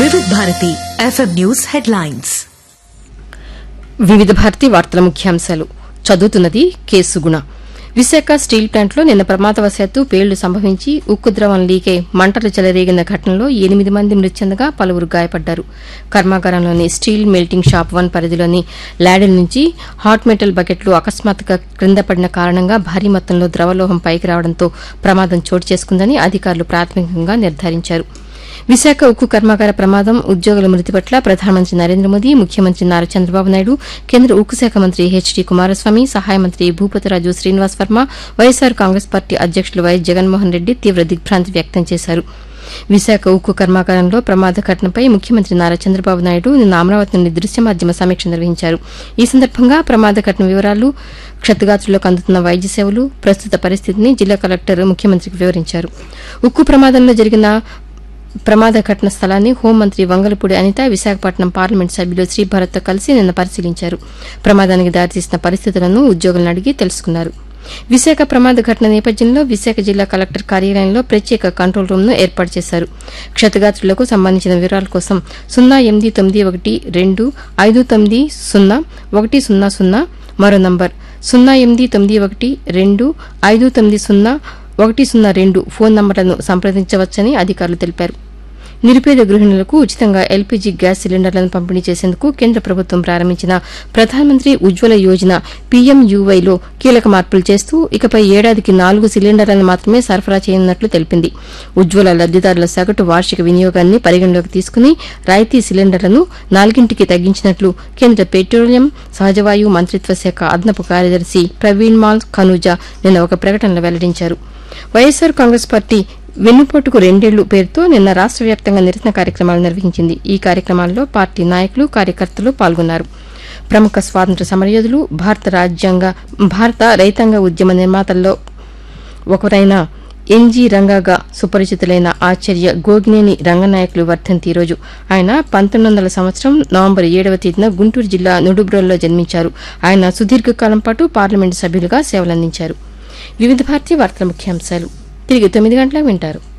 వివిధ Bharati FM news headlines వివిధ భారతి వార్తల ముఖ్యాంశాలు చదువుతున్నది కె సుగుణ విశాఖ స్టీల్ ప్లాంట్లో నిన్న ప్రమాదవశాత్తు పేలుడు సంభవించి ఉక్కు ద్రవం లీకై మంటలు చెలరేగిన ఘటనలో ఎనిమిది మంది మృతి చెందగా పలువురు గాయపడ్డారు కర్మాగారంలోని స్టీల్ మెల్టింగ్ షాప్ వన్ పరిధిలోని ల్యాడిల్ నుంచి హాట్ మెటల్ బకెట్లు అకస్మాత్తుగా క్రింద పడిన కారణంగా భారీ మొత్తంలో ద్రవలోహం పైకి రావడంతో ప్రమాదం చోటు చేసుకుందని అధికారులు ప్రాథమికంగా నిర్ధారించారు విశాఖ ఉక్కు కర్మాగార ప్రమాదం ఉద్యోగుల మృతి పట్ల ప్రధానమంత్రి నరేంద్ర మోదీ ముఖ్యమంత్రి నారా చంద్రబాబు నాయుడు కేంద్ర ఉక్కు శాఖ మంత్రి హెచ్డి కుమారస్వామి సహాయ మంత్రి Bhupathiraju Srinivas Varma YSR Congress party అధ్యకులు వైఎస్ జగన్మోహన్ రెడ్డి తీవ్ర దిగ్భ్రాంతి వ్యక్తం చేశారు విశాఖ ఉక్కు కర్మాగారంలో ప్రమాద ఘటనపై ముఖ్యమంత్రి నారా చంద్రబాబు నాయుడు నిన్న అమరావతి నుండి దృశ్య మాధ్యమ సమీక్ష నిర్వహించారు ఈ సందర్భంగా ప్రమాద ఘటన వివరాలు క్షతగాత్రులకు అందుతున్న వైద్య సేవలు ప్రస్తుత పరిస్థితిని జిల్లా కలెక్టర్ ముఖ్యమంత్రికి వివరించారు ఉక్కు ప్రమాదంలో జరిగిన ప్రమాద ఘటన స్థలాన్ని హోంమంత్రి వంగలపూడి అనిత విశాఖపట్నం పార్లమెంట్ సభ్యులు శ్రీభరత్తో కలిసి నిన్న పరిశీలించారు ప్రమాదానికి దారితీసిన పరిస్థితులను ఉద్యోగులను అడిగి తెలుసుకున్నారు విశాఖ ప్రమాద ఘటన నేపథ్యంలో విశాఖ జిల్లా కలెక్టర్ కార్యాలయంలో ప్రత్యేక కంట్రోల్ రూమ్ ను ఏర్పాటు చేశారు క్షతగాత్రులకు సంబంధించిన వివరాల కోసం సున్నా ఎనిమిది తొమ్మిది ఒకటి రెండు ఐదు తొమ్మిది సున్నా ఒకటి సున్నా సున్నా మరో నంబర్ సున్నా ఎనిమిది తొమ్మిది ఒకటి రెండు ఐదు తొమ్మిది సున్నా ఒకటి సున్నా రెండు ఫోన్ నంబర్లను సంప్రదించవచ్చని అధికారులు తెలిపారు నిరుపేద గృహిణులకు ఉచితంగా ఎల్పీజీ గ్యాస్ సిలిండర్లను పంపిణీ చేసేందుకు కేంద్ర ప్రభుత్వం ప్రారంభించిన ప్రధానమంత్రి ఉజ్వల యోజన పీఎంయూవైలో కీలక మార్పులు చేస్తూ ఇకపై ఏడాదికి నాలుగు సిలిండర్లను మాత్రమే సరఫరా చేయనున్నట్లు తెలిపింది ఉజ్వల లబ్దిదారుల సగటు వార్షిక వినియోగాన్ని పరిగణలోకి తీసుకుని రాయితీ సిలిండర్లను నాలుగింటికి తగ్గించినట్లు కేంద్ర పెట్రోలియం సహజవాయు మంత్రిత్వ శాఖ అదనపు కార్యదర్శి ప్రవీణ్ మాల్ ఖనూజా నిన్న ఒక ప్రకటనలో వెల్లడించారు వైఎస్సార్ కాంగ్రెస్ పార్టీ వెన్నుపోటుకు రెండేళ్లు పేరుతో నిన్న రాష్ట వ్యాప్తంగా నిరసన కార్యక్రమాలు నిర్వహించింది ఈ కార్యక్రమాల్లో పార్టీ నాయకులు కార్యకర్తలు పాల్గొన్నారు ప్రముఖ స్వాతంత్ర సమరయోధులు భారత రాజ్యాంగ భారత రైతాంగ ఉద్యమ నిర్మాతల్లో ఒకరైన ఎన్జీ రంగాగా సుపరిచితులైన ఆచార్య గోగినేని రంగనాయకులు వర్ధంతి ఈ రోజు ఆయన పంతొమ్మిది వందల సంవత్సరం నవంబర్ ఏడవ తేదీన గుంటూరు జిల్లా నుడుబ్రోల్లో జన్మించారు ఆయన సుదీర్ఘకాలం పాటు పార్లమెంటు సభ్యులుగా సేవలందించారు వివిధ భారతీయ వార్తల ముఖ్యాంశాలు తిరిగి తొమ్మిది గంటలకు వింటారు